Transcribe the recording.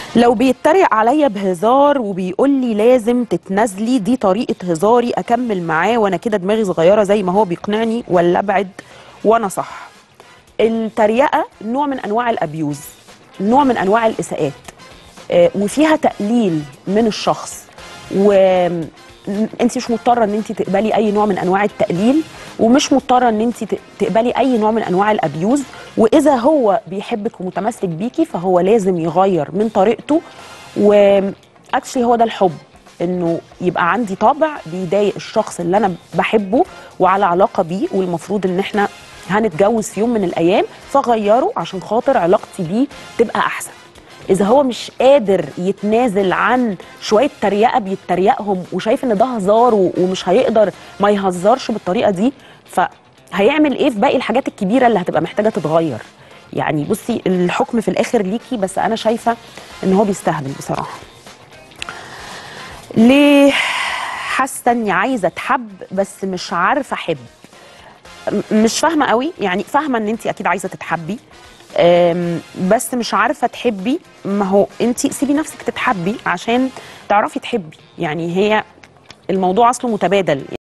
لو بيتريق عليا بهزار وبيقول لي لازم تتنازلي دي طريقة هزاري أكمل معاه وأنا كده دماغي صغيرة زي ما هو بيقنعني ولا أبعد وأنا صح التريقة نوع من أنواع الأبيوز نوع من أنواع الإساءات آه، وفيها تقليل من الشخص وانت مش مضطره ان انت تقبلي اي نوع من انواع التقليل ومش مضطره ان انت ت- تقبلي اي نوع من انواع الابيوز واذا هو بيحبك ومتمسك بيكي فهو لازم يغير من طريقته واكشلي هو ده الحب انه يبقى عندي طبع بيضايق الشخص اللي انا بحبه وعلى علاقه بيه والمفروض ان احنا هنتجوز في يوم من الايام فغيره عشان خاطر علاقتي بيه تبقى احسن اذا هو مش قادر يتنازل عن شويه تريقه بيتريقهم وشايف ان ده هزار و- ومش هيقدر ما يهزرش بالطريقه دي فهيعمل ايه في باقي الحاجات الكبيره اللي هتبقى محتاجه تتغير يعني بصي الحكم في الاخر ليكي بس انا شايفه ان هو بيستهبل بصراحه ليه حاسه اني عايزه اتحب بس مش عارفه احب م- مش فاهمه قوي يعني فاهمه ان انت اكيد عايزه تتحبي أم، بس مش عارفه تحبي ما هو انت سيبي نفسك تتحبي عشان تعرفي تحبي يعني هي الموضوع اصله متبادل